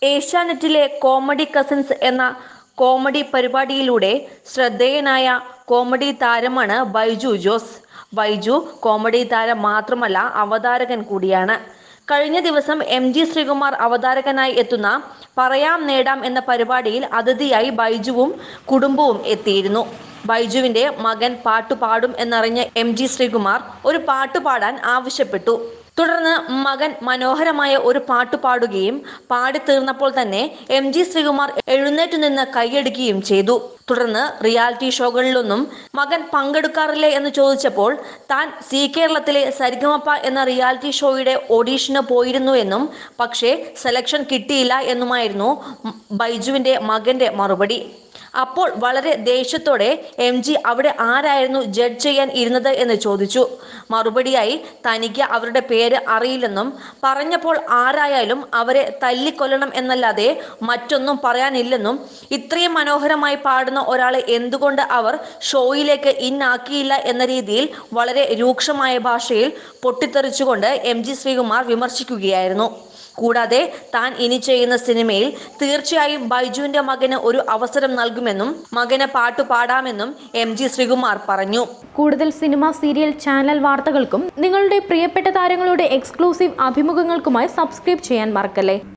ഏഷ്യാനെറ്റിലെ comedy cousins എന്ന comedy പരിപാടിയിലൂടെ ശ്രദ്ധേയനായ കോമഡി താരമാണ് ബൈജു ജോസ് ബൈജു കോമഡി താരം മാത്രമല്ല അവതാരകൻ കൂടിയാണ് കഴിഞ്ഞ ദിവസം എം ജി ശ്രീകുമാർ അവതാരകനായി എത്തുന്ന പറയാം നേടാം എന്ന പരിപാടിയിൽ അതിഥിയായി ബൈജുവും കുടുംബവും എത്തിയിരുന്നു ബൈജുവിന്റെ മകൻ പാട്ടു പാടും എന്നറിഞ്ഞ എം ജി ശ്രീകുമാർ ഒരു പാട്ട് പാടാൻ ആവശ്യപ്പെട്ടു തുടർന്ന് മകൻ മനോഹരമായ ഒരു പാട്ട് പാടുകയും പാടി തീർന്നപ്പോൾ തന്നെ എം ജി ശ്രീകുമാർ എഴുന്നേറ്റ് നിന്ന് കൈയടിക്കുകയും ചെയ്തു തുടർന്ന് റിയാലിറ്റി ഷോകളിലൊന്നും മകൻ പങ്കെടുക്കാറില്ലേ എന്ന് ചോദിച്ചപ്പോൾ താൻ സി കേരളത്തിലെ സരിഗമപ്പ എന്ന റിയാലിറ്റി ഷോയുടെ ഓഡീഷന് പോയിരുന്നു എന്നും പക്ഷേ സെലക്ഷൻ കിട്ടിയില്ല എന്നുമായിരുന്നു ബൈജുവിന്റെ മകന്റെ മറുപടി അപ്പോൾ വളരെ ദേഷ്യത്തോടെ എം ജി അവിടെ ആരായിരുന്നു ജഡ്ജ് ചെയ്യാൻ ഇരുന്നത് എന്ന് ചോദിച്ചു മറുപടിയായി തനിക്ക് അവരുടെ പേര് അറിയില്ലെന്നും പറഞ്ഞപ്പോൾ ആരായാലും അവരെ തല്ലിക്കൊല്ലണം എന്നല്ലാതെ മറ്റൊന്നും പറയാനില്ലെന്നും ഇത്രയും മനോഹരമായി പാടുന്ന ഒരാളെ എന്തുകൊണ്ട് അവർ ഷോയിലേക്ക് ഇന്നാക്കിയില്ല എന്ന രീതിയിൽ വളരെ രൂക്ഷമായ ഭാഷയിൽ പൊട്ടിത്തെറിച്ചുകൊണ്ട് എം ജി ശ്രീകുമാർ വിമർശിക്കുകയായിരുന്നു കൂടാതെ താൻ ഇനി ചെയ്യുന്ന സിനിമയിൽ തീർച്ചയായും ബൈജുവിന്റെ മകന് ഒരു അവസരം നൽകുമെന്നും മകന് പാട്ടു പാടാമെന്നും എം ജി ശ്രീകുമാർ പറഞ്ഞു കൂടുതൽ സിനിമ സീരിയൽ ചാനൽ വാർത്തകൾക്കും നിങ്ങളുടെ പ്രിയപ്പെട്ട താരങ്ങളുടെ എക്സ്ക്ലൂസീവ് അഭിമുഖങ്ങൾക്കുമായി സബ്സ്ക്രൈബ് ചെയ്യാൻ മറക്കല്ലേ